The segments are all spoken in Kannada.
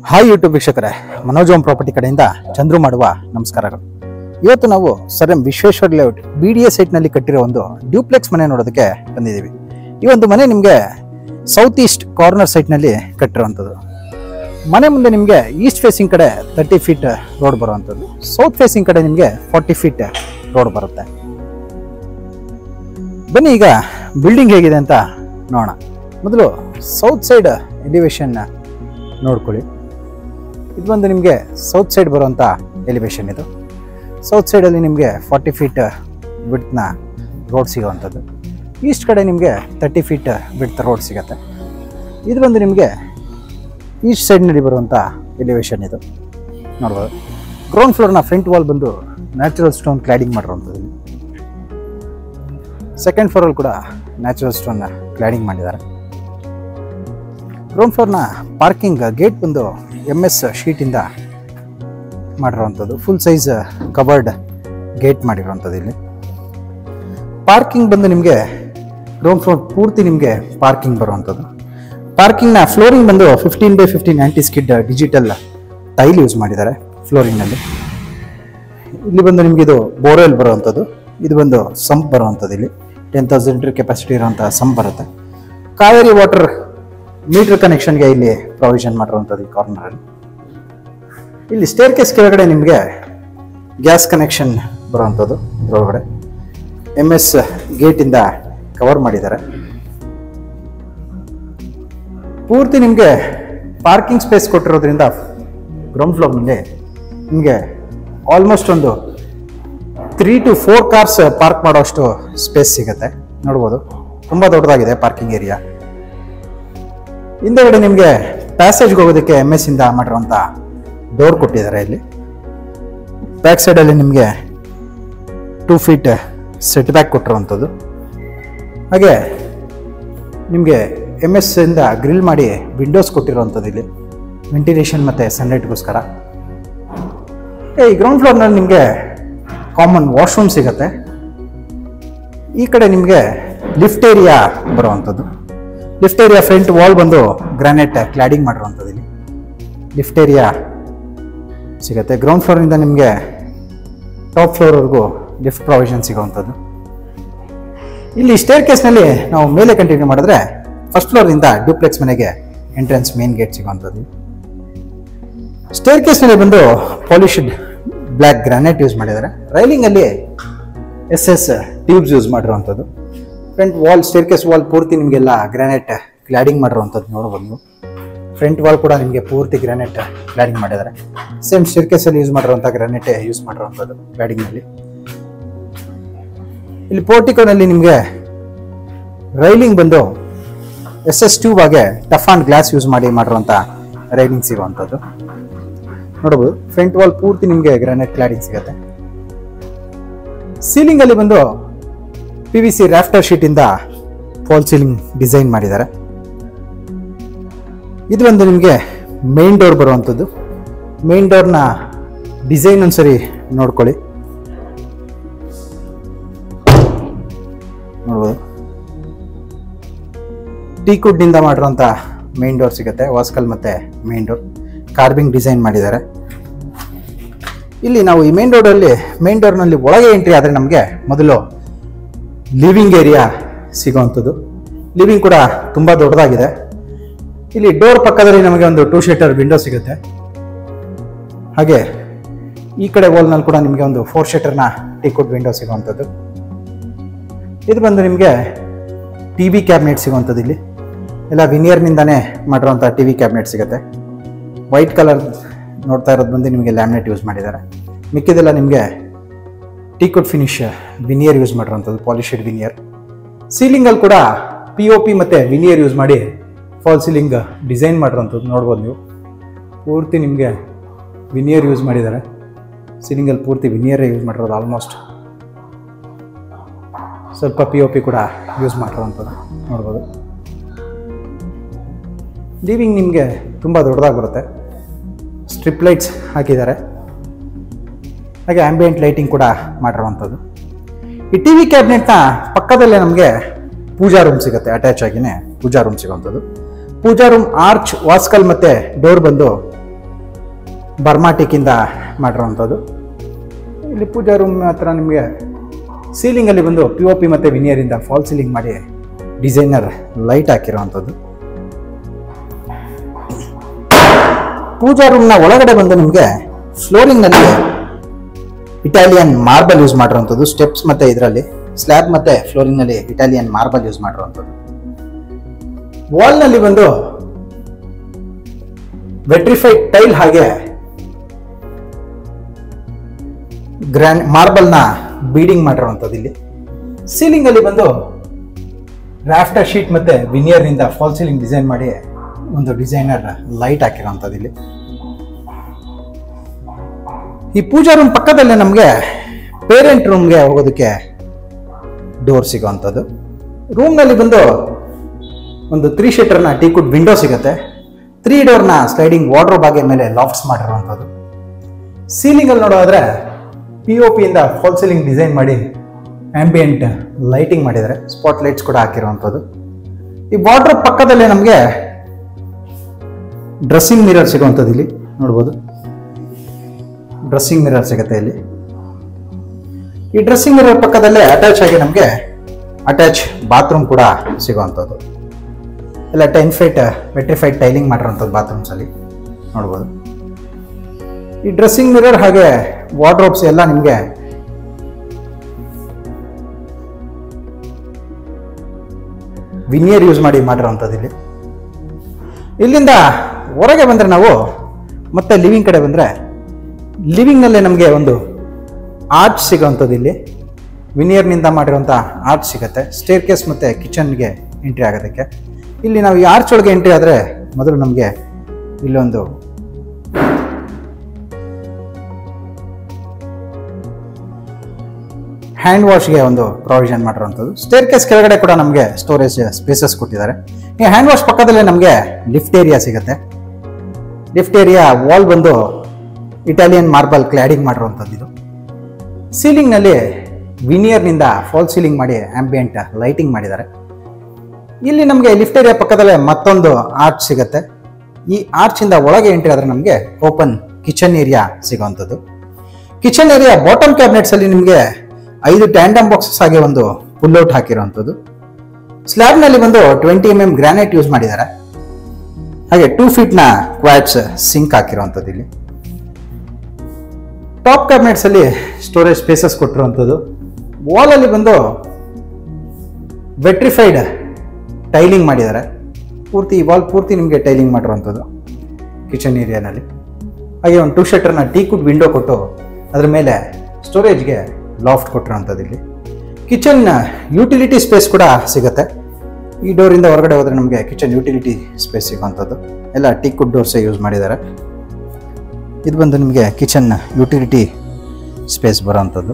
ಹಾಯ್ ಯೂಟ್ಯೂಬ್ ವೀಕ್ಷಕರೇ ಮನೋಜ್ ಓಂ ಪ್ರಾಪರ್ಟಿ ಕಡೆಯಿಂದ ಚಂದ್ರು ಮಾಡುವ ನಮಸ್ಕಾರಗಳು ಇವತ್ತು ನಾವು Sir M Vishweshwara layout B D A ಸೈಟ್ನಲ್ಲಿ ಕಟ್ಟಿರೋ ಒಂದು ಡ್ಯೂಪ್ಲೆಕ್ಸ್ ಮನೆ ನೋಡೋದಕ್ಕೆ ಬಂದಿದ್ದೀವಿ ಈ ಒಂದು ಮನೆ ನಿಮಗೆ ಸೌತ್ ಈಸ್ಟ್ ಕಾರ್ನರ್ ಸೈಟ್ನಲ್ಲಿ ಕಟ್ಟಿರುವಂಥದ್ದು ಮನೆ ಮುಂದೆ ನಿಮಗೆ ಈಸ್ಟ್ ಫೇಸಿಂಗ್ ಕಡೆ ತರ್ಟಿ ಫೀಟ್ ರೋಡ್ ಬರುವಂಥದ್ದು ಸೌತ್ ಫೇಸಿಂಗ್ ಕಡೆ ನಿಮಗೆ ಫಾರ್ಟಿ ಫೀಟ್ ರೋಡ್ ಬರುತ್ತೆ ಬನ್ನಿ ಈಗ ಬಿಲ್ಡಿಂಗ್ ಹೇಗಿದೆ ಅಂತ ನೋಡೋಣ ಮೊದಲು ಸೌತ್ ಸೈಡ್ ಎಲಿವೇಶನ್ ನೋಡ್ಕೊಳ್ಳಿ ಇದು ಬಂದು ನಿಮಗೆ ಸೌತ್ ಸೈಡ್ ಬರುವಂಥ ಎಲಿವೇಶನ್ ಇದು ಸೌತ್ ಸೈಡಲ್ಲಿ ನಿಮಗೆ ಫಾರ್ಟಿ ಫೀಟ್ ವಿಡ್ತ್ನ ರೋಡ್ ಸಿಗೋವಂಥದ್ದು ಈಸ್ಟ್ ಕಡೆ ನಿಮಗೆ ತರ್ಟಿ ಫೀಟ್ ವಿಡ್ತ್ ರೋಡ್ ಸಿಗತ್ತೆ ಇದು ಬಂದು ನಿಮಗೆ ಈಸ್ಟ್ ಸೈಡ್ನಲ್ಲಿ ಬರುವಂಥ ಎಲಿವೇಶನ್ ಇದು ನೋಡ್ಬೋದು ಗ್ರೌಂಡ್ ಫ್ಲೋರ್ನ ಫ್ರಂಟ್ ವಾಲ್ ಬಂದು ನ್ಯಾಚುರಲ್ ಸ್ಟೋನ್ ಕ್ಲಾಡಿಂಗ್ ಮಾಡಿರುವಂಥದ್ದು ಇಲ್ಲಿ. ಸೆಕೆಂಡ್ ಫ್ಲೋರಲ್ಲಿ ಕೂಡ ನ್ಯಾಚುರಲ್ ಸ್ಟೋನ್ ಕ್ಲಾಡಿಂಗ್ ಮಾಡಿದ್ದಾರೆ ಗ್ರೌಂಡ್ ಫ್ಲೋರ್ನ ಪಾರ್ಕಿಂಗ್ ಗೇಟ್ ಬಂದು ಎಮ್ ಎಸ್ ಶೀಟಿಂದ ಮಾಡಿರುವಂಥದ್ದು ಫುಲ್ ಸೈಜ್ ಕಬರ್ಡ್ ಗೇಟ್ ಮಾಡಿರುವಂಥದ್ದು ಇಲ್ಲಿ ಪಾರ್ಕಿಂಗ್ ಬಂದು ನಿಮಗೆ ಗ್ರೌಂಡ್ ಫ್ಲೋರ್ ಪೂರ್ತಿ ನಿಮಗೆ ಪಾರ್ಕಿಂಗ್ ಬರುವಂಥದ್ದು ಪಾರ್ಕಿಂಗ್ನ ಫ್ಲೋರಿಂಗ್ ಬಂದು fifteen by fifteen anti skid digital tile use ಮಾಡಿದ್ದಾರೆ ಫ್ಲೋರಿಂಗ್ನಲ್ಲಿ ಇಲ್ಲಿ ಬಂದು ನಿಮಗೆ ಇದು ಬೋರ್ವೆಲ್ ಬರುವಂಥದ್ದು ಇದು ಬಂದು ಸಂಪ್ ಬರುವಂಥದ್ದು ಇಲ್ಲಿ ಟೆನ್ ತೌಸಂಡ್ ಲೀಟರ್ ಕೆಪಾಸಿಟಿ ಇರುವಂಥ ಸಂಪ್ ಬರುತ್ತೆ ಕಾವೇರಿ ವಾಟರ್ ಮೀಟರ್ ಕನೆಕ್ಷನ್ಗೆ ಇಲ್ಲಿ ಪ್ರೊವಿಷನ್ ಮಾಡಿರುವಂಥದ್ದು ಈ ಕಾರ್ನರಲ್ಲಿ ಇಲ್ಲಿ ಸ್ಟೇರ್ ಕೇಸ್ ಕೆಳಗಡೆ ನಿಮಗೆ ಗ್ಯಾಸ್ ಕನೆಕ್ಷನ್ ಬರುವಂಥದ್ದು ಇದರೊಳಗಡೆ ಎಮ್ ಎಸ್ ಗೇಟಿಂದ ಕವರ್ ಮಾಡಿದ್ದಾರೆ ಪೂರ್ತಿ ನಿಮಗೆ ಪಾರ್ಕಿಂಗ್ ಸ್ಪೇಸ್ ಕೊಟ್ಟಿರೋದ್ರಿಂದ ಗ್ರೌಂಡ್ ಫ್ಲೋರ್ನಲ್ಲಿ ನಿಮಗೆ ಆಲ್ಮೋಸ್ಟ್ ಒಂದು three to four cars park ಮಾಡೋಷ್ಟು ಸ್ಪೇಸ್ ಸಿಗುತ್ತೆ ನೋಡ್ಬೋದು ತುಂಬ ದೊಡ್ಡದಾಗಿದೆ ಪಾರ್ಕಿಂಗ್ ಏರಿಯಾ ಹಿಂದೆಗಡೆ ನಿಮಗೆ ಪ್ಯಾಸೇಜ್ಗೆ ಹೋಗೋದಕ್ಕೆ ಎಮ್ ಎಸ್ ಇಂದ ಮಾಡಿರುವಂಥ ಡೋರ್ ಕೊಟ್ಟಿದ್ದಾರೆ ಇಲ್ಲಿ ಬ್ಯಾಕ್ ಸೈಡಲ್ಲಿ ನಿಮಗೆ ಟೂ ಫೀಟ್ ಸೆಟ್ ಬ್ಯಾಕ್ ಕೊಟ್ಟಿರುವಂಥದ್ದು ಹಾಗೆ ನಿಮಗೆ ಎಮ್ ಎಸ್ ಇಂದ ಗ್ರಿಲ್ ಮಾಡಿ ವಿಂಡೋಸ್ ಕೊಟ್ಟಿರುವಂಥದ್ದು ಇಲ್ಲಿ ವೆಂಟಿಲೇಷನ್ ಮತ್ತು ಸನ್ಲೈಟ್ಗೋಸ್ಕರ ಈ ಗ್ರೌಂಡ್ ಫ್ಲೋರ್ನಲ್ಲಿ ನಿಮಗೆ ಕಾಮನ್ ವಾಶ್ರೂಮ್ ಸಿಗುತ್ತೆ ಈ ಕಡೆ ನಿಮಗೆ ಲಿಫ್ಟ್ ಏರಿಯಾ ಬರುವಂಥದ್ದು ಲಿಫ್ಟ್ ಏರಿಯಾ ಫ್ರಂಟ್ ವಾಲ್ ಬಂದು ಗ್ರಾನೈಟ್ ಕ್ಲಾಡಿಂಗ್ ಮಾಡಿರುವಂಥದ್ದು ಇಲ್ಲಿ ಲಿಫ್ಟ್ ಏರಿಯಾ ಸಿಗುತ್ತೆ ಗ್ರೌಂಡ್ ಫ್ಲೋರಿಂದ ನಿಮಗೆ ಟಾಪ್ ಫ್ಲೋರ್ವರೆಗೂ ಲಿಫ್ಟ್ ಪ್ರೊವಿಷನ್ ಸಿಗೋವಂಥದ್ದು ಇಲ್ಲಿ ಸ್ಟೇರ್ ಕೇಸ್ನಲ್ಲಿ ನಾವು ಮೇಲೆ ಕಂಟಿನ್ಯೂ ಮಾಡಿದ್ರೆ ಫಸ್ಟ್ ಫ್ಲೋರಿಂದ ಡ್ಯೂಪ್ಲೆಕ್ಸ್ ಮನೆಗೆ ಎಂಟ್ರೆನ್ಸ್ ಮೇನ್ ಗೇಟ್ ಸಿಗೋವಂಥದ್ದು ಸ್ಟೇರ್ ಕೇಸ್ನಲ್ಲಿ ಬಂದು ಪಾಲಿಶ್ಡ್ ಬ್ಲ್ಯಾಕ್ ಗ್ರಾನೈಟ್ ಯೂಸ್ ಮಾಡಿದ್ದಾರೆ ರೈಲಿಂಗಲ್ಲಿ ಎಸ್ ಎಸ್ ಟ್ಯೂಬ್ಸ್ ಯೂಸ್ ಮಾಡಿರುವಂಥದ್ದು front wall staircase wall ಪೂರ್ತಿ ನಿಮಗೆಲ್ಲ ಗ್ರಾನೈಟ್ ಕ್ಲಾಡಿಂಗ್ ಮಾಡಿರುವಂಥದ್ದು ನೋಡ್ಬೋದು ನೀವು ಫ್ರಂಟ್ ವಾಲ್ ಕೂಡ ನಿಮಗೆ ಪೂರ್ತಿ ಗ್ರಾನೈಟ್ ಕ್ಲಾಡಿಂಗ್ ಮಾಡಿದ್ದಾರೆ ಸೇಮ್ ಸ್ಟೇರ್ ಕೇಸಲ್ಲಿ ಯೂಸ್ ಮಾಡಿರುವಂಥ ಗ್ರಾನೈಟೇ ಯೂಸ್ ಮಾಡಿರುವಂಥದ್ದು ಕ್ಲಾಡಿಂಗ್ನಲ್ಲಿ ಇಲ್ಲಿ ಪೋರ್ಟಿಕೋನಲ್ಲಿ ನಿಮಗೆ ರೈಲಿಂಗ್ ಬಂದು ಎಸ್ ಎಸ್ ಟ್ಯೂಬ್ ಆಗಿ ಟಫ್ ಆನ್ ಗ್ಲಾಸ್ ಯೂಸ್ ಮಾಡಿ ಮಾಡಿರುವಂಥ ರೈಲಿಂಗ್ ಸಿಗುವಂಥದ್ದು ನೋಡ್ಬೋದು ಫ್ರಂಟ್ ವಾಲ್ ಪೂರ್ತಿ ನಿಮಗೆ ಗ್ರಾನೈಟ್ ಕ್ಲಾಡಿಂಗ್ ಸಿಗುತ್ತೆ ಸೀಲಿಂಗ್ ಅಲ್ಲಿ ಬಂದು P V C rafter sheet ಇಂದ ಫಾಲ್ ಸೀಲಿಂಗ್ ಡಿಸೈನ್ ಮಾಡಿದ್ದಾರೆ ಇದು ಒಂದು ನಿಮಗೆ ಮೇನ್ ಡೋರ್ ಬರುವಂಥದ್ದು ಮೇನ್ ಡೋರ್ನ ಡಿಸೈನ್ ಒಂದ್ಸರಿ ನೋಡ್ಕೊಳ್ಳಿ ನೋಡ್ಬೋದು ಟೀಕುಡ್ನಿಂದ ಮಾಡಿರುವಂಥ ಮೇನ್ ಡೋರ್ ಸಿಗುತ್ತೆ ವಾಸ್ಕಲ್ ಮತ್ತೆ ಮೇನ್ ಡೋರ್ ಕಾರ್ಬಿಂಗ್ ಡಿಸೈನ್ ಮಾಡಿದ್ದಾರೆ ಇಲ್ಲಿ ನಾವು ಈ ಮೇನ್ ಡೋರಲ್ಲಿ ಮೇನ್ ಡೋರ್ನಲ್ಲಿ ಒಳಗೆ ಎಂಟ್ರಿ ಆದರೆ ನಮಗೆ ಮೊದಲು ಲಿವಿಂಗ್ ಏರಿಯಾ ಸಿಗೋವಂಥದ್ದು ಲಿವಿಂಗ್ ಕೂಡ ತುಂಬ ದೊಡ್ಡದಾಗಿದೆ ಇಲ್ಲಿ ಡೋರ್ ಪಕ್ಕದಲ್ಲಿ ನಮಗೆ ಒಂದು ಟೂ ಶೀಟರ್ ವಿಂಡೋ ಸಿಗುತ್ತೆ ಹಾಗೆ ಈ ಕಡೆ ವಾಲ್ನಲ್ಲಿ ಕೂಡ ನಿಮಗೆ ಒಂದು ಫೋರ್ ಶೀಟರ್ನ ಟೀಕುಡ್ ವಿಂಡೋ ಸಿಗುವಂಥದ್ದು ಇದು ಬಂದು ನಿಮಗೆ ಟಿ ವಿ ಕ್ಯಾಬಿನೆಟ್ ಸಿಗುವಂಥದ್ದು ಇಲ್ಲಿ ಎಲ್ಲ ವಿನಿಯರ್ನಿಂದಾನೇ ಮಾಡಿರುವಂಥ ಟಿ ವಿ ಕ್ಯಾಬಿನೆಟ್ ಸಿಗುತ್ತೆ ವೈಟ್ ಕಲರ್ ನೋಡ್ತಾ ಇರೋದು ಬಂದು ನಿಮಗೆ ಲ್ಯಾಮಿನೇಟ್ ಯೂಸ್ ಮಾಡಿದ್ದಾರೆ ಮಿಕ್ಕಿದೆಲ್ಲ ನಿಮಗೆ ಟೀಕುಡ್ ಫಿನಿಶ್ ವಿನಿಯರ್ ಯೂಸ್ ಮಾಡಿರುವಂಥದ್ದು ಪಾಲಿಶೆಡ್ ವಿನಿಯರ್ ಸೀಲಿಂಗಲ್ಲಿ ಕೂಡ ಪಿ ಒ ಪಿ ಮತ್ತು ವಿನಿಯರ್ ಯೂಸ್ ಮಾಡಿ ಫಾಲ್ ಸೀಲಿಂಗ್ ಡಿಸೈನ್ ಮಾಡಿರೋಂಥದ್ದು ನೋಡ್ಬೋದು ನೀವು ಪೂರ್ತಿ ನಿಮಗೆ ವಿನಿಯರ್ ಯೂಸ್ ಮಾಡಿದ್ದಾರೆ ಸೀಲಿಂಗಲ್ಲಿ ಪೂರ್ತಿ ವಿನಿಯರೇ ಯೂಸ್ ಮಾಡಿರೋದು ಆಲ್ಮೋಸ್ಟ್ ಸ್ವಲ್ಪ ಪಿ ಒ ಪಿ ಕೂಡ ಯೂಸ್ ಮಾಡಿರೋವಂಥದ್ದು ನೋಡ್ಬೋದು ಲೀವಿಂಗ್ ನಿಮಗೆ ತುಂಬ ದೊಡ್ಡದಾಗಿ ಬರುತ್ತೆ ಸ್ಟ್ರಿಪ್ ಲೈಟ್ಸ್ ಹಾಕಿದ್ದಾರೆ ಹಾಗೆ ಆಂಬಿಯೆಂಟ್ ಲೈಟಿಂಗ್ ಕೂಡ ಮಾಡಿರುವಂಥದ್ದು ಈ ಟಿ ವಿ ಕ್ಯಾಬಿನೆಟ್ನ ಪಕ್ಕದಲ್ಲೇ ನಮಗೆ ಪೂಜಾ ರೂಮ್ ಸಿಗುತ್ತೆ ಅಟ್ಯಾಚ್ ಆಗಿನೇ ಪೂಜಾ ರೂಮ್ ಸಿಗುವಂಥದ್ದು ಪೂಜಾ ರೂಮ್ ಆರ್ಚ್ ವಾಸ್ಕಲ್ ಮತ್ತೆ ಡೋರ್ ಬಂದು ಬರ್ಮಾಟಿಕ್ಕಿಂದ ಮಾಡಿರೋವಂಥದ್ದು ಇಲ್ಲಿ ಪೂಜಾ ರೂಮ್ ಹತ್ರ ನಿಮಗೆ ಸೀಲಿಂಗಲ್ಲಿ ಬಂದು ಪಿ ಒ ಪಿ ಮತ್ತು ವಿನಿಯರಿಂದ ಫಾಲ್ ಸೀಲಿಂಗ್ ಮಾಡಿ ಡಿಸೈನರ್ ಲೈಟ್ ಹಾಕಿರೋವಂಥದ್ದು ಪೂಜಾ ರೂಮ್ನ ಒಳಗಡೆ ಬಂದು ನಿಮಗೆ ಫ್ಲೋರಿಂಗ್ನಲ್ಲಿ ಇಟಾಲಿಯನ್ ಮಾರ್ಬಲ್ ಯೂಸ್ ಮಾಡಿರೋವಂಥದ್ದು ಸ್ಟೆಪ್ಸ್ ಮತ್ತೆ ಇದರಲ್ಲಿ ಸ್ಲ್ಯಾಬ್ ಮತ್ತೆ ಫ್ಲೋರಿಂಗ್ನಲ್ಲಿ ಇಟಾಲಿಯನ್ ಮಾರ್ಬಲ್ ಯೂಸ್ ಮಾಡಿರೋವಂಥದ್ದು ವಾಲ್ನಲ್ಲಿ ಬಂದು ವೆಟ್ರಿಫೈಡ್ ಟೈಲ್ ಹಾಗೆ ಗ್ರ್ಯಾಂಡ್ ಮಾರ್ಬಲ್ನ ಬೀಡಿಂಗ್ ಮಾಡಿರುವಂಥದ್ದು ಇಲ್ಲಿ ಸೀಲಿಂಗ್ ಅಲ್ಲಿ ಬಂದು ರಾಫ್ಟರ್ ಶೀಟ್ ಮತ್ತೆ ವಿನಿಯರ್ನಿಂದ ಫಾಲ್ ಸೀಲಿಂಗ್ ಡಿಸೈನ್ ಮಾಡಿ ಒಂದು ಡಿಸೈನರ್ ಲೈಟ್ ಹಾಕಿರೋಂಥದ್ದು ಇಲ್ಲಿ ಈ ಪೂಜಾ ರೂಮ್ ಪಕ್ಕದಲ್ಲೇ ನಮಗೆ ಪೇರೆಂಟ್ ರೂಮ್ಗೆ ಹೋಗೋದಕ್ಕೆ ಡೋರ್ ಸಿಗೋವಂಥದ್ದು ರೂಮ್ನಲ್ಲಿ ಬಂದು ಒಂದು ತ್ರೀ ಶೀಟರ್ನ ಟೀಕುಡ್ ವಿಂಡೋ ಸಿಗುತ್ತೆ ತ್ರೀ ಡೋರ್ನ ಸ್ಲೈಡಿಂಗ್ ವಾರ್ಡ್ರೋಬ್ ಬಾಗೆ ಮೇಲೆ ಲಾಫ್ಟ್ಸ್ ಮಾಡಿರುವಂಥದ್ದು ಸೀಲಿಂಗಲ್ಲಿ ನೋಡೋದಾದ್ರೆ ಪಿ ಒ ಪಿಯಿಂದ ಫಾಲ್ ಸೀಲಿಂಗ್ ಡಿಸೈನ್ ಮಾಡಿ ಆಂಬಿಯಂಟ್ ಲೈಟಿಂಗ್ ಮಾಡಿದ್ದಾರೆ ಸ್ಪಾಟ್ ಲೈಟ್ಸ್ ಕೂಡ ಹಾಕಿರುವಂಥದ್ದು ಈ ವಾರ್ಡ್ರೋಬ್ ಪಕ್ಕದಲ್ಲೇ ನಮಗೆ ಡ್ರೆಸ್ಸಿಂಗ್ ಮಿರರ್ ಸಿಗುವಂಥದ್ದು ಇಲ್ಲಿ ನೋಡ್ಬೋದು ಡ್ರೆಸ್ಸಿಂಗ್ ಮಿರರ್ ಸಿಗುತ್ತೆ ಇಲ್ಲಿ ಈ ಡ್ರೆಸ್ಸಿಂಗ್ ಮಿರರ್ ಪಕ್ಕದಲ್ಲೇ ಅಟ್ಯಾಚ್ ಆಗಿ ನಮಗೆ ಅಟ್ಯಾಚ್ ಬಾತ್ರೂಮ್ ಕೂಡ ಸಿಗುವಂಥದ್ದು ಎಲ್ಲ ಟೆನ್ ಫೈಟ್ ವೆಟ್ರಿಫೈಡ್ ಟೈಲಿಂಗ್ ಮಾಡಿರೋಂಥದ್ದು ಬಾತ್ರೂಮ್ಸ್ ಅಲ್ಲಿ ನೋಡ್ಬೋದು ಈ ಡ್ರೆಸ್ಸಿಂಗ್ ಮಿರರ್ ಹಾಗೆ ವಾರ್ಡ್ರೋಬ್ಸ್ ಎಲ್ಲ ನಿಮಗೆ ವಿನಿಯರ್ ಯೂಸ್ ಮಾಡಿ ಮಾಡಿರೋಂಥದ್ದು ಇಲ್ಲಿ ಇಲ್ಲಿಂದ ಹೊರಗೆ ಬಂದರೆ ನಾವು ಮತ್ತೆ ಲಿವಿಂಗ್ ಕಡೆ ಬಂದರೆ ಲಿವಿಂಗ್ನಲ್ಲೇ ನಮಗೆ ಒಂದು ಆರ್ಚ್ ಸಿಗೋವಂಥದ್ದು ಇಲ್ಲಿ ವಿನಿಯರ್ನಿಂದ ಮಾಡಿರೋಂಥ ಆರ್ಚ್ ಸಿಗುತ್ತೆ ಸ್ಟೇರ್ ಕೇಸ್ ಮತ್ತು ಕಿಚನ್ಗೆ ಎಂಟ್ರಿ ಆಗೋದಕ್ಕೆ ಇಲ್ಲಿ ನಾವು ಈ ಆರ್ಚ್ ಒಳಗೆ ಎಂಟ್ರಿ ಆದರೆ ಮೊದಲು ನಮಗೆ ಇಲ್ಲೊಂದು ಹ್ಯಾಂಡ್ ವಾಶ್ಗೆ ಒಂದು ಪ್ರಾವಿಷನ್ ಮಾಡಿರೋಂಥದ್ದು ಸ್ಟೇರ್ ಕೇಸ್ ಕೆಳಗಡೆ ಕೂಡ ನಮಗೆ ಸ್ಟೋರೇಜ್ ಸ್ಪೇಸಸ್ ಕೊಟ್ಟಿದ್ದಾರೆ ಈ ಹ್ಯಾಂಡ್ ವಾಶ್ ಪಕ್ಕದಲ್ಲೇ ನಮಗೆ ಲಿಫ್ಟ್ ಏರಿಯಾ ಸಿಗುತ್ತೆ ಲಿಫ್ಟ್ ಏರಿಯಾ ವಾಲ್ ಬಂದು ಇಟಾಲಿಯನ್ ಮಾರ್ಬಲ್ ಕ್ಲಾಡಿಂಗ್ ಮಾಡಿರುವಂಥದ್ದು ಇದು ಸೀಲಿಂಗ್ನಲ್ಲಿ ವಿನಿಯರ್ನಿಂದ ಫಾಲ್ ಸೀಲಿಂಗ್ ಮಾಡಿ ಆಂಬಿಯಂಟ್ ಲೈಟಿಂಗ್ ಮಾಡಿದ್ದಾರೆ ಇಲ್ಲಿ ನಮಗೆ ಲಿಫ್ಟ್ ಏರಿಯಾ ಪಕ್ಕದಲ್ಲೇ ಮತ್ತೊಂದು ಆರ್ಚ್ ಸಿಗುತ್ತೆ ಈ ಆರ್ಚಿಂದ ಒಳಗೆ ಎಂಟ್ರಿ ಆದರೆ ನಮಗೆ ಓಪನ್ ಕಿಚನ್ ಏರಿಯಾ ಸಿಗುವಂಥದ್ದು ಕಿಚನ್ ಏರಿಯಾ ಬಾಟಮ್ ಕ್ಯಾಬಿನೆಟ್ಸ್ ಅಲ್ಲಿ ನಿಮಗೆ ಐದು ಟ್ಯಾಂಡಮ್ ಬಾಕ್ಸಸ್ ಆಗಿ ಒಂದು ಪುಲ್ಔಟ್ ಹಾಕಿರುವಂಥದ್ದು ಸ್ಲ್ಯಾಬ್ನಲ್ಲಿ ಬಂದು twenty M M granite use ಮಾಡಿದ್ದಾರೆ ಹಾಗೆ ಟೂ ಫೀಟ್ನ ಕ್ವಾಟ್ಸ್ ಸಿಂಕ್ ಹಾಕಿರುವಂಥದ್ದು ಇಲ್ಲಿ ಟಾಪ್ ಕ್ಯಾಬಿನೆಟ್ಸ್ ಅಲ್ಲಿ ಸ್ಟೋರೇಜ್ ಸ್ಪೇಸಸ್ ಕೊಟ್ಟಿರುವಂಥದ್ದು ವಾಲಲ್ಲಿ ಬಂದು ವೆಟ್ರಿಫೈಡ್ ಟೈಲಿಂಗ್ ಮಾಡಿದ್ದಾರೆ ಪೂರ್ತಿ ವಾಲ್ ಪೂರ್ತಿ ನಿಮಗೆ ಟೈಲಿಂಗ್ ಮಾಡಿರುವಂಥದ್ದು ಕಿಚನ್ ಏರಿಯಾನಲ್ಲಿ ಹಾಗೆ ಒಂದು ಟೂ ಶಟರ್ನ ಟೀಕುಡ್ ವಿಂಡೋ ಕೊಟ್ಟು ಅದ್ರ ಮೇಲೆ ಸ್ಟೋರೇಜ್ಗೆ ಲಾಫ್ಟ್ ಕೊಟ್ಟಿರೋಂಥದ್ದು ಇಲ್ಲಿ ಕಿಚನ್ ಯುಟಿಲಿಟಿ ಸ್ಪೇಸ್ ಕೂಡ ಸಿಗುತ್ತೆ ಈ ಡೋರಿಂದ ಹೊರಗಡೆ ಹೋದರೆ ನಮಗೆ ಕಿಚನ್ ಯುಟಿಲಿಟಿ ಸ್ಪೇಸ್ ಸಿಗುವಂಥದ್ದು ಎಲ್ಲ ಟೀಕುಡ್ ಡೋರ್ಸೇ ಯೂಸ್ ಮಾಡಿದ್ದಾರೆ ಇದು ಬಂದು ನಿಮಗೆ ಕಿಚನ್ ಯುಟಿಲಿಟಿ ಸ್ಪೇಸ್ ಬರೋವಂಥದ್ದು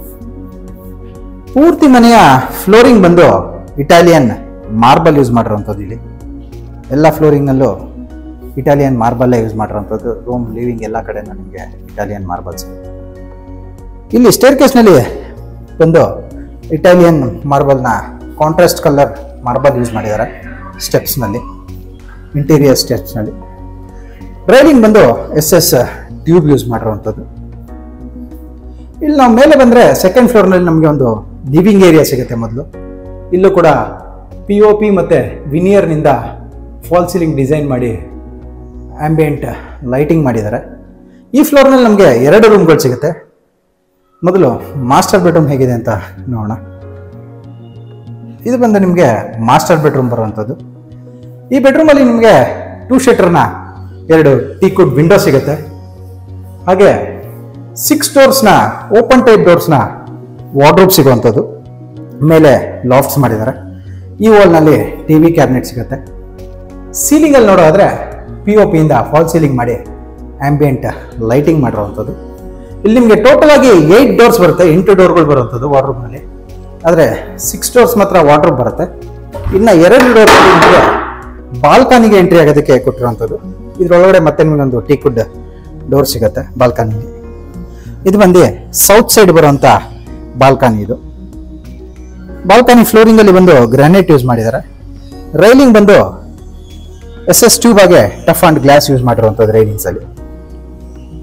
ಪೂರ್ತಿ ಮನೆಯ ಫ್ಲೋರಿಂಗ್ ಬಂದು ಇಟಾಲಿಯನ್ ಮಾರ್ಬಲ್ ಯೂಸ್ ಮಾಡಿರೋವಂಥದ್ದು ಇಲ್ಲಿ ಎಲ್ಲ ಫ್ಲೋರಿಂಗ್ನಲ್ಲೂ ಇಟಾಲಿಯನ್ ಮಾರ್ಬಲ್ಲೇ ಯೂಸ್ ಮಾಡಿರೋವಂಥದ್ದು ರೂಮ್ ಲಿವಿಂಗ್ ಎಲ್ಲ ಕಡೆನೂ ನಿಮಗೆ ಇಟಾಲಿಯನ್ ಮಾರ್ಬಲ್ ಸಿಗುತ್ತೆ ಇಲ್ಲಿ ಸ್ಟೇರ್ ಕೇಸ್ನಲ್ಲಿ ಬಂದು ಇಟಾಲಿಯನ್ ಮಾರ್ಬಲ್ನ ಕಾಂಟ್ರಾಸ್ಟ್ ಕಲರ್ ಮಾರ್ಬಲ್ ಯೂಸ್ ಮಾಡಿದ್ದಾರೆ ಸ್ಟೆಪ್ಸ್ನಲ್ಲಿ ಇಂಟೀರಿಯರ್ ಸ್ಟೆಪ್ಸ್ನಲ್ಲಿ ರೈಲಿಂಗ್ ಬಂದು ಎಸ್ ಎಸ್ ಟ್ಯೂಬ್ ಯೂಸ್ ಮಾಡಿರುವಂಥದ್ದು ಇಲ್ಲಿ ನಾವು ಮೇಲೆ ಬಂದರೆ ಸೆಕೆಂಡ್ ಫ್ಲೋರ್ನಲ್ಲಿ ನಮಗೆ ಒಂದು ಲಿವಿಂಗ್ ಏರಿಯಾ ಸಿಗುತ್ತೆ ಮೊದಲು ಇಲ್ಲೂ ಕೂಡ ಪಿ ಒ ಪಿ ಮತ್ತು ವಿನಿಯರ್ನಿಂದ ಫಾಲ್ ಸೀಲಿಂಗ್ ಡಿಸೈನ್ ಮಾಡಿ ಆಂಬಿಯಂಟ್ ಲೈಟಿಂಗ್ ಮಾಡಿದ್ದಾರೆ ಈ ಫ್ಲೋರ್ನಲ್ಲಿ ನಮಗೆ ಎರಡು ರೂಮ್ಗಳು ಸಿಗುತ್ತೆ ಮೊದಲು ಮಾಸ್ಟರ್ ಬೆಡ್ರೂಮ್ ಹೇಗಿದೆ ಅಂತ ನೋಡೋಣ ಇದು ಬಂದು ನಿಮಗೆ ಮಾಸ್ಟರ್ ಬೆಡ್ರೂಮ್ ಬರುವಂಥದ್ದು ಈ ಬೆಡ್ರೂಮಲ್ಲಿ ನಿಮಗೆ ಟೂ ಶೀಟರ್ನ ಎರಡು ಟೀಕುಡ್ ವಿಂಡೋ ಸಿಗುತ್ತೆ ಹಾಗೆ ಸಿಕ್ಸ್ ಡೋರ್ಸ್ನ ಓಪನ್ ಟೈಪ್ ಡೋರ್ಸ್ನ ವಾರ್ಡ್ರೋಬ್ ಸಿಗುವಂಥದ್ದು ಮೇಲೆ ಲಾಫ್ಟ್ಸ್ ಮಾಡಿದ್ದಾರೆ ಈ ವಾಲ್ನಲ್ಲಿ ಟಿ ವಿ ಕ್ಯಾಬಿನೆಟ್ ಸಿಗುತ್ತೆ ಸೀಲಿಂಗಲ್ಲಿ ನೋಡೋದಾದ್ರೆ ಪಿ ಒ ಪಿಯಿಂದ ಫಾಲ್ ಸೀಲಿಂಗ್ ಮಾಡಿ ಆಂಬಿಯಂಟ್ ಲೈಟಿಂಗ್ ಮಾಡಿರೋವಂಥದ್ದು ಇಲ್ಲಿ ನಿಮಗೆ ಟೋಟಲ್ ಆಗಿ ಏಯ್ಟ್ ಡೋರ್ಸ್ ಬರುತ್ತೆ ಎಂಟು ಡೋರ್ಗಳು ಬರುವಂಥದ್ದು ವಾರ್ಡ್ರೂಮ್ನಲ್ಲಿ ಆದರೆ ಸಿಕ್ಸ್ ಡೋರ್ಸ್ ಮಾತ್ರ ವಾರ್ಡ್ರೂಮ್ ಬರುತ್ತೆ ಇನ್ನು ಎರಡು ಡೋರ್ ನಿಮಗೆ ಬಾಲ್ಕನಿಗೆ ಎಂಟ್ರಿ ಆಗೋದಕ್ಕೆ ಕೊಟ್ಟಿರುವಂಥದ್ದು ಇದರೊಳಗಡೆ ಮತ್ತೆ ನಿಮಗೊಂದು ಟೀಕುಡ್ ಡೋರ್ ಸಿಗುತ್ತೆ ಬಾಲ್ಕನಿಗೆ ಇದು ಬಂದು ಸೌತ್ ಸೈಡ್ ಬರುವಂಥ ಬಾಲ್ಕನಿ ಇದು ಬಾಲ್ಕನಿ ಫ್ಲೋರಿಂಗಲ್ಲಿ ಬಂದು ಗ್ರಾನೈಟ್ ಯೂಸ್ ಮಾಡಿದ್ದಾರೆ ರೈಲಿಂಗ್ ಬಂದು ಎಸ್ ಎಸ್ ಟ್ಯೂಬ್ ಆಗಿ ಟಫ್ ಅಂಡ್ ಗ್ಲಾಸ್ ಯೂಸ್ ಮಾಡಿರುವಂಥದ್ದು ರೈಲಿಂಗ್ಸಲ್ಲಿ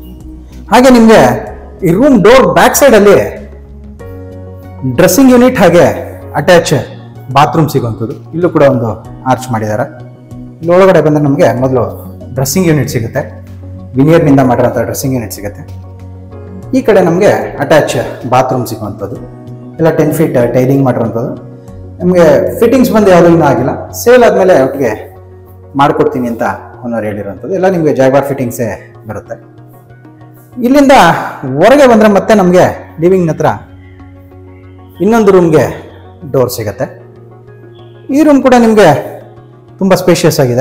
ಹಾಗೆ ನಿಮಗೆ ಈ ರೂಮ್ ಡೋರ್ ಬ್ಯಾಕ್ ಸೈಡಲ್ಲಿ ಡ್ರೆಸ್ಸಿಂಗ್ ಯೂನಿಟ್ ಹಾಗೆ ಅಟ್ಯಾಚ್ ಬಾತ್ರೂಮ್ ಸಿಗುವಂಥದ್ದು ಇಲ್ಲೂ ಕೂಡ ಒಂದು ಆರ್ಚ್ ಮಾಡಿದ್ದಾರೆ ಇಲ್ಲಿ ಒಳಗಡೆ ಬಂದರೆ ನಮಗೆ ಮೊದಲು ಡ್ರೆಸ್ಸಿಂಗ್ ಯೂನಿಟ್ ಸಿಗುತ್ತೆ ವಿನಿಯರ್ನಿಂದ ಮಾಡಿರೋಂಥ ಡ್ರೆಸ್ಸಿಂಗ್ ಯೂನಿಟ್ ಸಿಗುತ್ತೆ ಈ ಕಡೆ ನಮಗೆ ಅಟ್ಯಾಚ್ ಬಾತ್ರೂಮ್ ಸಿಗುವಂಥದ್ದು ಎಲ್ಲ ಟೆನ್ ಫೀಟ್ ಟೈಲಿಂಗ್ ಮಾಡಿರೋಂಥದ್ದು ನಮಗೆ ಫಿಟ್ಟಿಂಗ್ಸ್ ಬಂದು ಯಾವುದೂ ಇನ್ನೂ ಆಗಿಲ್ಲ ಸೇಲ್ ಆದಮೇಲೆ ಒಟ್ಟಿಗೆ ಮಾಡಿಕೊಡ್ತೀನಿ ಅಂತ ಓನರ್ ಹೇಳಿರೋಂಥದ್ದು ಎಲ್ಲ ನಿಮಗೆ ಜಾಗ್ವಾರ್ ಫಿಟ್ಟಿಂಗ್ಸೇ ಬರುತ್ತೆ ಇಲ್ಲಿಂದ ಹೊರಗೆ ಬಂದರೆ ಮತ್ತೆ ನಮಗೆ ಲಿವಿಂಗ್ ಹತ್ರ ಇನ್ನೊಂದು ರೂಮ್ಗೆ ಡೋರ್ ಸಿಗತ್ತೆ ಈ ರೂಮ್ ಕೂಡ ನಿಮಗೆ ತುಂಬ ಸ್ಪೇಷಿಯಸ್ ಆಗಿದೆ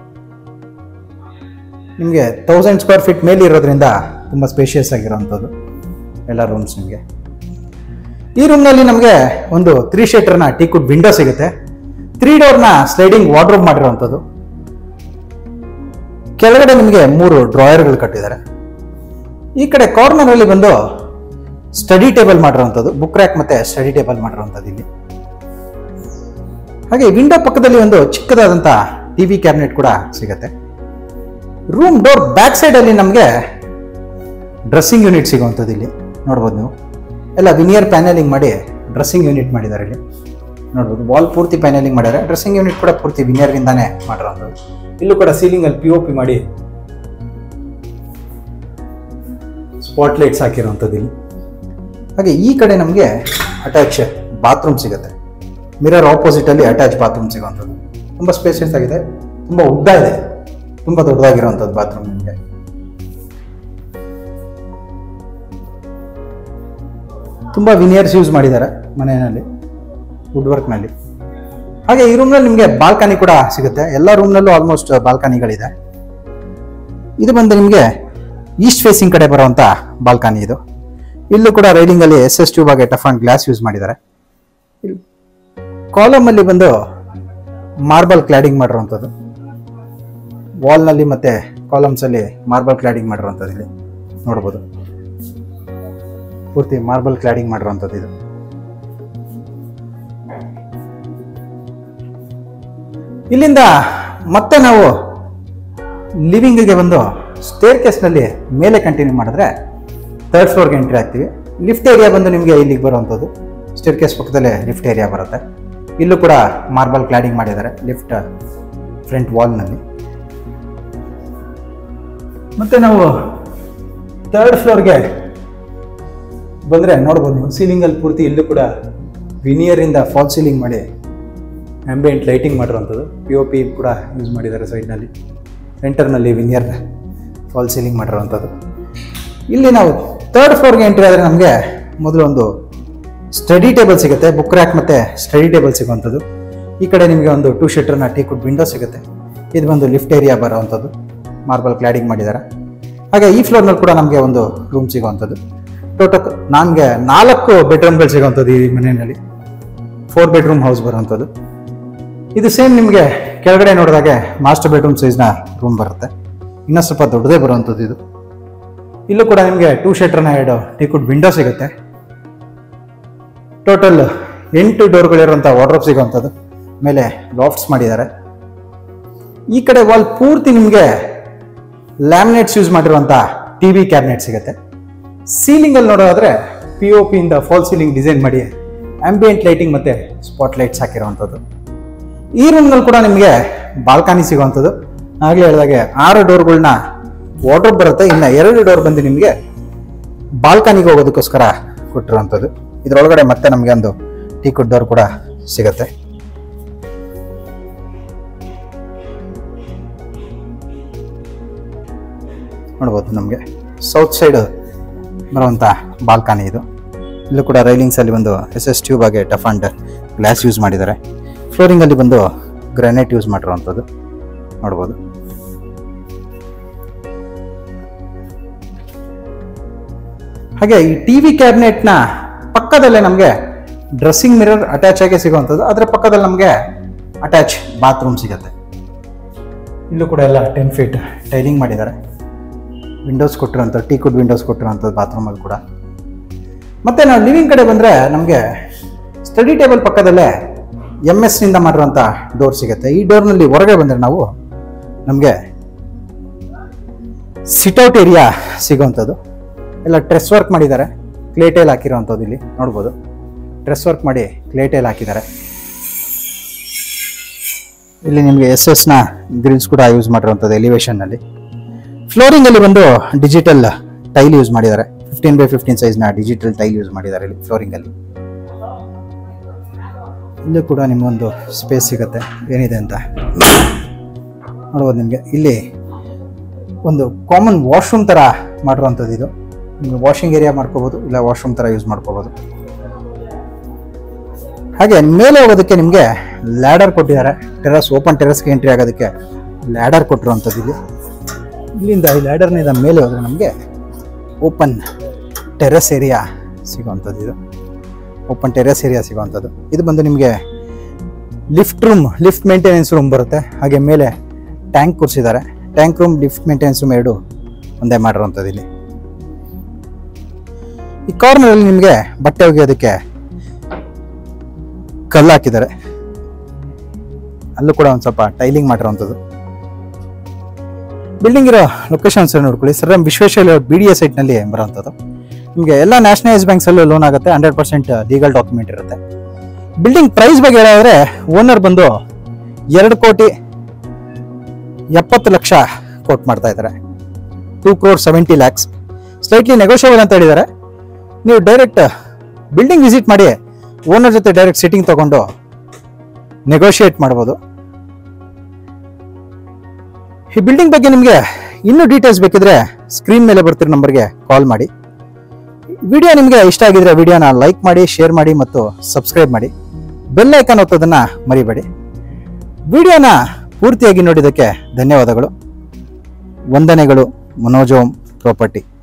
ನಿಮಗೆ ತೌಸಂಡ್ ಸ್ಕ್ವೇರ್ ಫೀಟ್ ಮೇಲೆ ಇರೋದ್ರಿಂದ ತುಂಬ ಸ್ಪೇಷಿಯಸ್ ಆಗಿರೋವಂಥದ್ದು ಎಲ್ಲ ರೂಮ್ಸ್ ನಿಮಗೆ ಈ ರೂಮ್ನಲ್ಲಿ ನಮಗೆ ಒಂದು ತ್ರೀ ಶೀಟರ್ನ ಟೀಕುಡ್ ವಿಂಡೋ ಸಿಗುತ್ತೆ ತ್ರೀ ಡೋರ್ನ ಸ್ಲೈಡಿಂಗ್ ವಾರ್ಡ್ರೋಬ್ ಮಾಡಿರೋವಂಥದ್ದು ಕೆಳಗಡೆ ನಿಮಗೆ ಮೂರು ಡ್ರಾಯರ್ಗಳು ಕಟ್ಟಿದ್ದಾರೆ ಈ ಕಡೆ ಕಾರ್ನರ್ ಅಲ್ಲಿ ಬಂದು ಸ್ಟಡಿ ಟೇಬಲ್ ಮಾಡಿರುವಂಥದ್ದು ಬುಕ್ ರ್ಯಾಕ್ ಮತ್ತೆ ಸ್ಟಡಿ ಟೇಬಲ್ ಮಾಡಿರುವಂಥದ್ದು ಇಲ್ಲಿ ಹಾಗೆ ವಿಂಡೋ ಪಕ್ಕದಲ್ಲಿ ಒಂದು ಚಿಕ್ಕದಾದಂಥ ಟಿವಿ ಕ್ಯಾಬಿನೆಟ್ ಕೂಡ ಸಿಗುತ್ತೆ ರೂಮ್ ಡೋರ್ ಬ್ಯಾಕ್ ಸೈಡ್ ಅಲ್ಲಿ ನಮಗೆ ಡ್ರೆಸ್ಸಿಂಗ್ ಯೂನಿಟ್ ಸಿಗುವಂಥದ್ದು ಇಲ್ಲಿ ನೋಡ್ಬೋದು ನೀವು ಎಲ್ಲ ವಿನಿಯರ್ ಪ್ಯಾನಲಿಂಗ್ ಮಾಡಿ ಡ್ರೆಸ್ಸಿಂಗ್ ಯೂನಿಟ್ ಮಾಡಿದ್ದಾರೆ ಇಲ್ಲಿ ನೋಡ್ಬೋದು ವಾಲ್ ಪೂರ್ತಿ ಪ್ಯಾನಲಿಂಗ್ ಮಾಡಿದ್ದಾರೆ ಡ್ರೆಸ್ಸಿಂಗ್ ಯೂನಿಟ್ ಕೂಡ ಪೂರ್ತಿ ವಿನಿಯರ್ನಿಂದಾನೇ ಮಾಡಿರೋಂಥದ್ದು ಇಲ್ಲೂ ಕೂಡ ಸೀಲಿಂಗ್ ಅಲ್ಲಿ ಪಿ ಒ ಪಿ ಮಾಡಿ ಸ್ಪಾಟ್ ಲೈಟ್ಸ್ ಹಾಕಿರೋಂಥದ್ದು ಇಲ್ಲಿ ಹಾಗೆ ಈ ಕಡೆ ನಮಗೆ ಅಟ್ಯಾಚ್ ಬಾತ್ರೂಮ್ ಸಿಗುತ್ತೆ ಮಿರರ್ ಆಪೋಸಿಟ್ ಅಲ್ಲಿ ಅಟ್ಯಾಚ್ ಬಾತ್ರೂಮ್ ಸಿಗುವಂಥದ್ದು ತುಂಬ ಸ್ಪೇಸಿಯಸ್ ಆಗಿದೆ ತುಂಬ ಉದ್ದ ಇದೆ ತುಂಬ ದೊಡ್ಡದಾಗಿರುವಂಥದ್ದು ಬಾತ್ರೂಮ್ ನಿಮಗೆ ತುಂಬ ವಿನಿಯರ್ಸ್ ಯೂಸ್ ಮಾಡಿದ್ದಾರೆ ಮನೆಯಲ್ಲಿ ವುಡ್ ವರ್ಕ್ನಲ್ಲಿ ಹಾಗೆ ಈ ರೂಮ್ನಲ್ಲಿ ನಿಮಗೆ ಬಾಲ್ಕನಿ ಕೂಡ ಸಿಗುತ್ತೆ ಎಲ್ಲ ರೂಮ್ನಲ್ಲೂ ಆಲ್ಮೋಸ್ಟ್ ಬಾಲ್ಕನಿಗಳಿದೆ ಇದು ಬಂದು ನಿಮಗೆ ಈಸ್ಟ್ ಫೇಸಿಂಗ್ ಕಡೆ ಬರುವಂಥ ಬಾಲ್ಕನಿ ಇದು ಇಲ್ಲೂ ಕೂಡ ರೈಲಿಂಗ್ ಅಲ್ಲಿ ಎಸ್ ಎಸ್ ಟ್ಯೂಬ್ ಆಗಿ ಟಫ್ ಅಂಡ್ ಗ್ಲಾಸ್ ಯೂಸ್ ಮಾಡಿದ್ದಾರೆ ಕಾಲಮ್ ಅಲ್ಲಿ ಬಂದು ಮಾರ್ಬಲ್ ಕ್ಲಾಡಿಂಗ್ ಮಾಡಿರುವಂಥದ್ದು ವಾಲ್ನಲ್ಲಿ ಮತ್ತೆ ಕಾಲಮ್ಸ್ ಅಲ್ಲಿ ಮಾರ್ಬಲ್ ಕ್ಲಾಡಿಂಗ್ ಮಾಡಿರುವಂಥದ್ದು ಇಲ್ಲಿ ನೋಡ್ಬೋದು ಪೂರ್ತಿ ಮಾರ್ಬಲ್ ಕ್ಲಾಡಿಂಗ್ ಮಾಡಿರುವಂಥದ್ದು ಇದು ಇಲ್ಲಿಂದ ಮತ್ತೆ ನಾವು ಲಿವಿಂಗಿಗೆ ಬಂದು ಸ್ಟೇರ್ ಕೇಸ್ನಲ್ಲಿ ಮೇಲೆ ಕಂಟಿನ್ಯೂ ಮಾಡಿದ್ರೆ ಥರ್ಡ್ ಫ್ಲೋರ್ಗೆ ಎಂಟ್ರಿ ಆಗ್ತೀವಿ ಲಿಫ್ಟ್ ಏರಿಯಾ ಬಂದು ನಿಮಗೆ ಇಲ್ಲಿಗೆ ಬರುವಂಥದ್ದು ಸ್ಟೇರ್ ಕೇಸ್ ಪಕ್ಕದಲ್ಲೇ ಲಿಫ್ಟ್ ಏರಿಯಾ ಬರುತ್ತೆ ಇಲ್ಲೂ ಕೂಡ ಮಾರ್ಬಲ್ ಕ್ಲಾಡಿಂಗ್ ಮಾಡಿದ್ದಾರೆ ಲಿಫ್ಟ್ ಫ್ರಂಟ್ ವಾಲ್ನಲ್ಲಿ ಮತ್ತೆ ನಾವು ಥರ್ಡ್ ಫ್ಲೋರ್ಗೆ ಬಂದರೆ ನೋಡ್ಬೋದು ನೀವು ಸೀಲಿಂಗಲ್ಲಿ ಪೂರ್ತಿ ಇಲ್ಲೂ ಕೂಡ ವಿನಿಯರಿಂದ ಫಾಲ್ ಸೀಲಿಂಗ್ ಮಾಡಿ ಆಂಬಿಯೆಂಟ್ ಲೈಟಿಂಗ್ ಮಾಡಿರುವಂಥದ್ದು ಪಿ ಒ ಪಿ ಕೂಡ ಯೂಸ್ ಮಾಡಿದ್ದಾರೆ ಸೈಡ್ನಲ್ಲಿ ಸೆಂಟರ್ನಲ್ಲಿ ವಿನಿಯರ್ ಫಾಲ್ ಸೀಲಿಂಗ್ ಮಾಡಿರುವಂಥದ್ದು ಇಲ್ಲಿ ನಾವು ಥರ್ಡ್ ಫ್ಲೋರ್ಗೆ ಎಂಟ್ರಿ ಆದರೆ ನಮಗೆ ಮೊದಲು ಒಂದು ಸ್ಟಡಿ ಟೇಬಲ್ ಸಿಗುತ್ತೆ ಬುಕ್ ರ್ಯಾಕ್ ಮತ್ತು ಸ್ಟಡಿ ಟೇಬಲ್ ಸಿಗುವಂಥದ್ದು ಈ ಕಡೆ ನಿಮಗೆ ಒಂದು ಟೂ ಶೀಟರ್ನ ಟೀ ಕುಡ್ ವಿಂಡೋ ಸಿಗುತ್ತೆ ಇದು ಬಂದು ಲಿಫ್ಟ್ ಏರಿಯಾ ಬರುವಂಥದ್ದು ಮಾರ್ಬಲ್ ಕ್ಲಾಡಿಂಗ್ ಮಾಡಿದ್ದಾರೆ ಹಾಗೆ ಈ ಫ್ಲೋರ್ನಲ್ಲಿ ಕೂಡ ನಮಗೆ ಒಂದು ರೂಮ್ ಸಿಗುವಂಥದ್ದು ಟೋಟಲ್ ನನಗೆ ನಾಲ್ಕು ಬೆಡ್ರೂಮ್ಗಳು ಸಿಗುವಂಥದ್ದು ಈ ಮನೆಯಲ್ಲಿ ಫೋರ್ ಬೆಡ್ರೂಮ್ ಹೌಸ್ ಬರುವಂಥದ್ದು ಇದು ಸೇಮ್ ನಿಮಗೆ ಕೆಳಗಡೆ ನೋಡಿದಾಗೆ ಮಾಸ್ಟರ್ ಬೆಡ್ರೂಮ್ ಸೈಜ್ನ ರೂಮ್ ಬರುತ್ತೆ ಇನ್ನೂ ಸ್ವಲ್ಪ ದೊಡ್ಡದೇ ಬರುವಂಥದ್ದು ಇದು ಇಲ್ಲೂ ಕೂಡ ನಿಮಗೆ ಟೂ ಶೀಟರ್ನ ಎರಡು ಟೀಕುಡ್ ವಿಂಡೋ ಸಿಗುತ್ತೆ ಟೋಟಲ್ ಎಂಟು ಡೋರ್ಗಳಿರುವಂಥ ವಾರ್ಡ್ರೋಬ್ ಸಿಗುವಂಥದ್ದು ಮೇಲೆ ಲಾಫ್ಟ್ಸ್ ಮಾಡಿದ್ದಾರೆ ಈ ಕಡೆ ವಾಲ್ ಪೂರ್ತಿ ನಿಮಗೆ ಲ್ಯಾಮಿನೇಟ್ಸ್ ಯೂಸ್ ಮಾಡಿರುವಂಥ ಟಿ ವಿ ಕ್ಯಾಬಿನೆಟ್ ಸಿಗುತ್ತೆ ಸೀಲಿಂಗಲ್ಲಿ ನೋಡೋದಾದ್ರೆ ಪಿ ಒ ಪಿಯಿಂದ ಫಾಲ್ ಸೀಲಿಂಗ್ ಡಿಸೈನ್ ಮಾಡಿ ಆಂಬಿಯೆಂಟ್ ಲೈಟಿಂಗ್ ಮತ್ತು ಸ್ಪಾಟ್ ಲೈಟ್ಸ್ ಹಾಕಿರುವಂಥದ್ದು ಈ ರೂಮ್ನಲ್ಲಿ ಕೂಡ ನಿಮಗೆ ಬಾಲ್ಕನಿ ಸಿಗುವಂಥದ್ದು ಆಗಲೇ ಹೇಳಿದಾಗೆ ಆರು ಡೋರ್ಗಳನ್ನ ವಾರ್ಡ್ರೋಬ್ ಬರುತ್ತೆ ಇನ್ನು ಎರಡು ಡೋರ್ ಬಂದು ನಿಮಗೆ ಬಾಲ್ಕನಿಗೆ ಹೋಗೋದಕ್ಕೋಸ್ಕರ ಕೊಟ್ಟಿರುವಂಥದ್ದು ಇದರೊಳಗಡೆ ಮತ್ತೆ ನಮಗೆ ಒಂದು ಟೀ ಕುಡ್ ಡೋರ್ ಕೂಡ ಸಿಗುತ್ತೆ ನೋಡ್ಬೋದು ನಮಗೆ ಸೌತ್ ಸೈಡ್ ಬರುವಂಥ ಬಾಲ್ಕನಿ ಇದು ಇಲ್ಲೂ ಕೂಡ ರೈಲಿಂಗ್ಸಲ್ಲಿ ಒಂದು ಎಸ್ ಎಸ್ ಟ್ಯೂಬ್ ಆಗಿ ಟಫ್ ಅಂಡ್ ಗ್ಲಾಸ್ ಯೂಸ್ ಮಾಡಿದ್ದಾರೆ ಫ್ಲೋರಿಂಗಲ್ಲಿ ಬಂದು ಗ್ರಾನೈಟ್ ಯೂಸ್ ಮಾಡಿರುವಂಥದ್ದು ನೋಡ್ಬೋದು ಹಾಗೆ ಈ ಟಿ ವಿ ಕ್ಯಾಬಿನೆಟ್ನ ಪಕ್ಕದಲ್ಲೇ ನಮಗೆ ಡ್ರೆಸ್ಸಿಂಗ್ ಮಿರರ್ ಅಟ್ಯಾಚ್ ಆಗಿ ಸಿಗುವಂಥದ್ದು ಅದರ ಪಕ್ಕದಲ್ಲಿ ನಮಗೆ ಅಟ್ಯಾಚ್ ಬಾತ್ರೂಮ್ ಸಿಗುತ್ತೆ ಇಲ್ಲೂ ಕೂಡ ಎಲ್ಲ ಟೆನ್ ಫೀಟ್ ಟೈಲಿಂಗ್ ಮಾಡಿದ್ದಾರೆ ವಿಂಡೋಸ್ ಕೊಟ್ಟಿರೋಂಥ ಟೀ ಕುಡ್ ವಿಂಡೋಸ್ ಕೊಟ್ಟಿರೋಂಥದ್ದು ಬಾತ್ರೂಮಲ್ಲಿ ಕೂಡ ಮತ್ತೆ ನಾವು ಲಿವಿಂಗ್ ಕಡೆ ಬಂದರೆ ನಮಗೆ ಸ್ಟಡಿ ಟೇಬಲ್ ಪಕ್ಕದಲ್ಲೇ ಎಮ್ ಎಸ್ನಿಂದ ಮಾಡಿರುವಂಥ ಡೋರ್ ಸಿಗುತ್ತೆ ಈ ಡೋರ್ನಲ್ಲಿ ಹೊರಗೆ ಬಂದರೆ ನಾವು ನಮಗೆ ಸಿಟ್ಔಟ್ ಏರಿಯಾ ಸಿಗುವಂಥದ್ದು ಎಲ್ಲ ಟ್ರೆಸ್ ವರ್ಕ್ ಮಾಡಿದ್ದಾರೆ ಕ್ಲೇಟೈಲ್ ಹಾಕಿರೋವಂಥದ್ದು ಇಲ್ಲಿ ನೋಡ್ಬೋದು ಟ್ರೆಸ್ ವರ್ಕ್ ಮಾಡಿ ಕ್ಲೇಟೈಲ್ ಹಾಕಿದ್ದಾರೆ ಇಲ್ಲಿ ನಿಮಗೆ ಎಸ್ ಎಸ್ನ ಗ್ರಿಲ್ಸ್ ಕೂಡ ಯೂಸ್ ಮಾಡಿರುವಂಥದ್ದು ಎಲಿವೇಶನ್ನಲ್ಲಿ ಫ್ಲೋರಿಂಗಲ್ಲಿ ಬಂದು ಡಿಜಿಟಲ್ ಟೈಲ್ ಯೂಸ್ ಮಾಡಿದ್ದಾರೆ ಫಿಫ್ಟೀನ್ ಬೈ ಫಿಫ್ಟೀನ್ ಸೈಜ್ನ ಡಿಜಿಟಲ್ ಟೈಲ್ ಯೂಸ್ ಮಾಡಿದ್ದಾರೆ ಇಲ್ಲಿ ಫ್ಲೋರಿಂಗಲ್ಲಿ ಇಲ್ಲೂ ಕೂಡ ನಿಮಗೊಂದು ಸ್ಪೇಸ್ ಸಿಗುತ್ತೆ ಏನಿದೆ ಅಂತ ನೋಡ್ಬೋದು ನಿಮಗೆ ಇಲ್ಲಿ ಒಂದು ಕಾಮನ್ ವಾಶ್ರೂಮ್ ಥರ ಮಾಡಿರುವಂಥದ್ದು ಇದು ನಿಮಗೆ ವಾಷಿಂಗ್ ಏರಿಯಾ ಮಾಡ್ಕೋಬೋದು ಇಲ್ಲ ವಾಶ್ರೂಮ್ ಥರ ಯೂಸ್ ಮಾಡ್ಕೋಬೋದು ಹಾಗೆ ಮೇಲೆ ಹೋಗೋದಕ್ಕೆ ನಿಮಗೆ ಲ್ಯಾಡರ್ ಕೊಟ್ಟಿದ್ದಾರೆ ಟೆರಸ್ ಓಪನ್ ಟೆರಸ್ಗೆ ಎಂಟ್ರಿ ಆಗೋದಕ್ಕೆ ಲ್ಯಾಡರ್ ಕೊಟ್ಟಿರುವಂಥದ್ದು ಇಲ್ಲಿ ಇಲ್ಲಿಂದ ಈ ಲ್ಯಾಡರ್ನಿಂದ ಮೇಲೆ ಹೋದರೆ ನಮಗೆ ಓಪನ್ ಟೆರಸ್ ಏರಿಯಾ ಸಿಗುವಂಥದ್ದು ಇದು ಓಪನ್ ಟೆರಸ್ ಏರಿಯಾ ಸಿಗುವಂಥದ್ದು ಇದು ಬಂದು ನಿಮಗೆ lift room lift maintenance room ಬರುತ್ತೆ ಹಾಗೆ ಮೇಲೆ ಟ್ಯಾಂಕ್ ಕೂರಿಸಿದ್ದಾರೆ tank room lift maintenance room ಎರಡು ಒಂದೇ ಮಾಡಿರೋಂಥದ್ದು ಇಲ್ಲಿ ಈ ಕಾರ್ನರಲ್ಲಿ ನಿಮಗೆ ಬಟ್ಟೆ ಒಗೆಯೋದಕ್ಕೆ ಕಲ್ಲು ಹಾಕಿದ್ದಾರೆ ಅಲ್ಲೂ ಕೂಡ ಒಂದು ಸ್ವಲ್ಪ ಟೈಲಿಂಗ್ ಮಾಡಿರೋಂಥದ್ದು ಬಿಲ್ಡಿಂಗ್ ಇರೋ ಲೊಕೇಶನ್ಸ್ ನೋಡ್ಕೊಳ್ಳಿ sir M Vishweshwara B D A ಸೈಟ್ನಲ್ಲಿ ಬರೋವಂಥದ್ದು ನಿಮಗೆ ಎಲ್ಲ ನ್ಯಾಷನಲೈಸ್ ಬ್ಯಾಂಕ್ಸಲ್ಲೂ ಲೋನ್ ಆಗುತ್ತೆ ಹಂಡ್ರೆಡ್ ಪರ್ಸೆಂಟ್ ಲೀಗಲ್ ಡಾಕ್ಯುಮೆಂಟ್ ಇರುತ್ತೆ ಬಿಲ್ಡಿಂಗ್ ಪ್ರೈಸ್ ಬಗ್ಗೆ ಹೇಳೋದ್ರೆ ಓನರ್ ಬಂದು ಎರಡು ಕೋಟಿ ಎಪ್ಪತ್ತು ಲಕ್ಷ ಕೋಟ್ ಮಾಡ್ತಾ ಇದ್ದಾರೆ two crore seventy lakhs slightly negotiable ಅಂತ ಹೇಳಿದ್ದಾರೆ ನೀವು ಡೈರೆಕ್ಟ್ ಬಿಲ್ಡಿಂಗ್ ವಿಸಿಟ್ ಮಾಡಿ ಓನರ್ ಜೊತೆ ಡೈರೆಕ್ಟ್ ಸಿಟ್ಟಿಂಗ್ ತಗೊಂಡು ನೆಗೋಷಿಯೇಟ್ ಮಾಡ್ಬೋದು ಈ ಬಿಲ್ಡಿಂಗ್ ಬಗ್ಗೆ ನಿಮಗೆ ಇನ್ನೂ ಡೀಟೇಲ್ಸ್ ಬೇಕಿದ್ರೆ ಸ್ಕ್ರೀನ್ ಮೇಲೆ ಬರ್ತಿರೋ ನಂಬರ್ಗೆ ಕಾಲ್ ಮಾಡಿ ವಿಡಿಯೋ ನಿಮಗೆ ಇಷ್ಟ ಆಗಿದ್ರೆ ವಿಡಿಯೋನ ಲೈಕ್ ಮಾಡಿ ಶೇರ್ ಮಾಡಿ ಮತ್ತು ಸಬ್ಸ್ಕ್ರೈಬ್ ಮಾಡಿ ಬೆಲ್ ಐಕಾನ್ ಒತ್ತೋದನ್ನ ಮರಿಬೇಡಿ ವಿಡಿಯೋನ ಪೂರ್ತಿಯಾಗಿ ನೋಡಿದ್ದಕ್ಕೆ ಧನ್ಯವಾದಗಳು ವಂದನೆಗಳು ಮನೋಜೋಮ್ ಪ್ರಾಪರ್ಟಿ